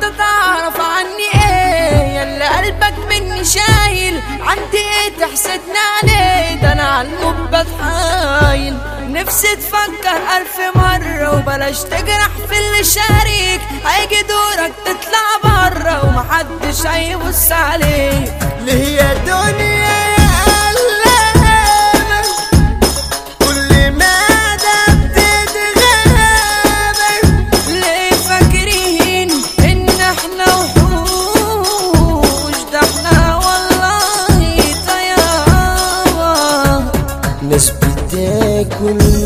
انت تعرف عني ايه يلا قلبك مني شايل عندي ايه تحسدنا عليه ده انا عالموت بتحايل نفسي تفكر ألف مرة وبلاش تجرح في اللي شاريك هيجي دورك تطلع برا ومحدش هيبص عليك ليه يا دنيا يا قلبك كل ما ده بتتغابر ليه فاكرين ان احنا وحوش ده احنا والله طيارة ناس بتاكل